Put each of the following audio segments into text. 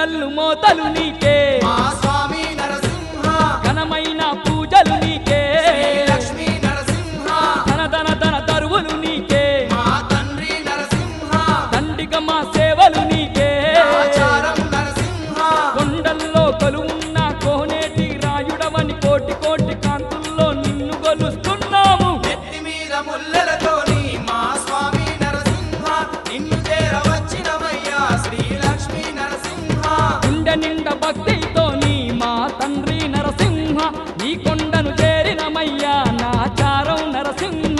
dull మోతలు నీకే మా స్వామి నరసింహ ఘనమైన పూజలు నీకే శ్రీ లక్ష్మీ నరసింహ ధన ధన ధన దరువులు నీకే మా తండ్రి నరసింహ దండిగ మా సేవలు నీకే ఆచారం నరసింహ కొండల్లో కొలువున్న కోనేటి రాయుడవని కోటి కోటి కాంతుల్లో నిన్ను కొలుస్తున్నాము నెత్తి మీద ముల్లెలతోని మా స్వామి నరసింహ నిన్ను చేరవచ్చినవయ్యా శ్రీ లక్ష్మీ నరసింహ గుండె నిండా భక్తితో నీ మా తండ్రి నరసింహ నీ కొండను చేరినమయ్యా నాచారం నరసింహ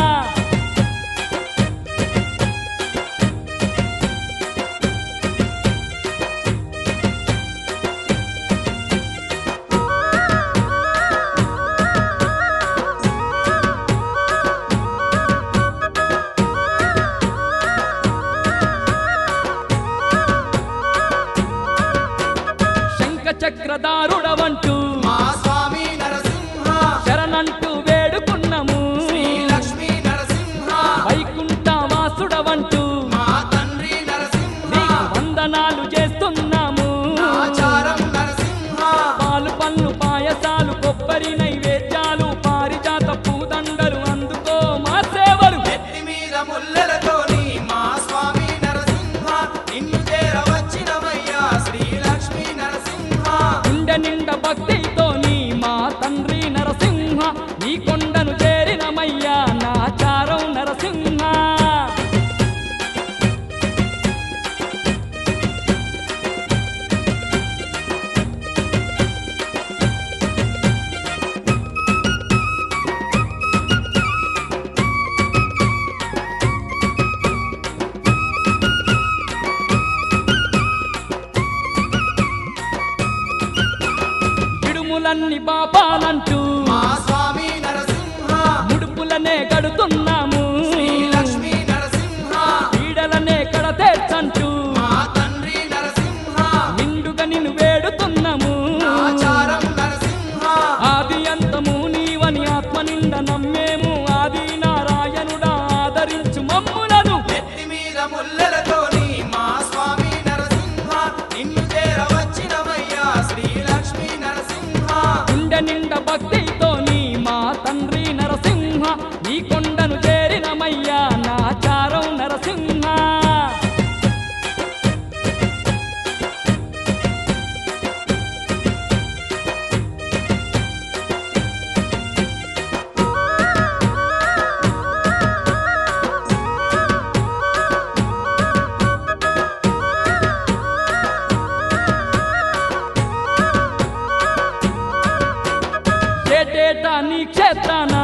శంఖ చక్రధారుడవంటూ మా స్వామి నరసింహ శరణంటూ వేడుకున్నాము శ్రీ లక్ష్మీ నరసింహ వైకుంఠ వాసుడవంటూ మా తండ్రి నరసింహ నీకు వందనాలు చేస్తున్నాము ఆచారం నరసింహ పాలు పళ్ళు పాయసాలు కొబ్బరి నైవేద్యాలు పారిజాత పూదండలు అందుకో మా సేవలు నెత్తి మీద ముల్లెలతోని మా స్వామి నరసింహ నిన్ను చేరవచ్చినవయ్యా శ్రీ లక్ష్మీ నరసింహ గుండె నిండా భక్తితో నీ మా తండ్రి నరసింహ నీ కొండను చేరినమయ్యా నాచారం నరసింహ ఇడుములన్నీ బాపాలంటూ మా స్వామి నరసింహ ముడుపులనే కడుతున్నాము శ్రీ లక్ష్మీ నరసింహ పీడలనే కడతేర్చంటూ మా తండ్రి నరసింహ నిండుగా నిన్ను వేడుతున్నాము ఆచారం నరసింహ ఆది అంతము నీవని ఆత్మ నిండా నమ్మేము ఆది నారాయణుడా ఆదరించు మమ్ములను నెత్తి మీద ముల్లెలతోని మా స్వామి నరసింహ నిన్ను చేరవచ్చినవయ్యా శ్రీ లక్ష్మీ నరసింహ గుండె నిండా భక్తితో నీ మా తండ్రి నరసింహ నీ కొండను చేరినమయ్యా నాచారం నరసింహ ఏటేటా నీ క్షేత్రాన